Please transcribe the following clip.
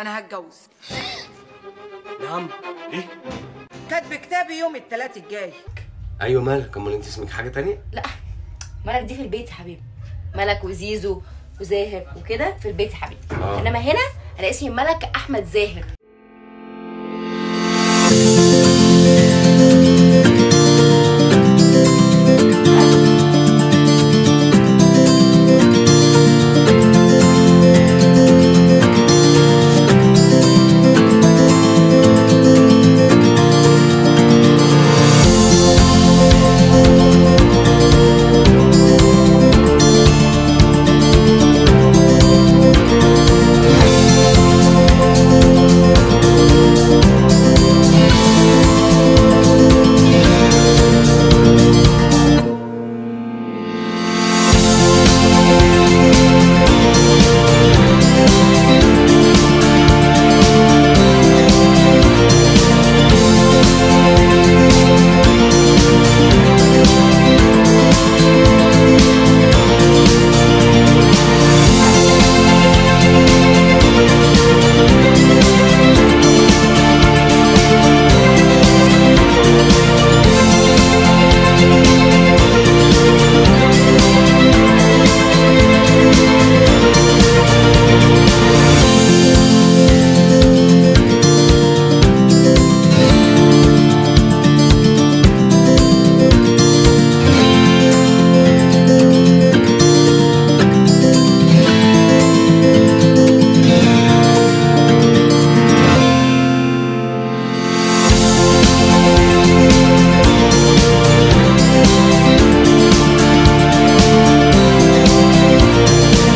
انا هتجوز نعم ايه كاتب كتابي يوم الثلاث الجاي ايوه مالك امال انت اسمك حاجه تانية لا ملك دي في البيت يا حبيبي ملك وزيزو وزاهر وكده في البيت يا حبيبي آه. انما هنا انا اسمي ملك احمد زاهر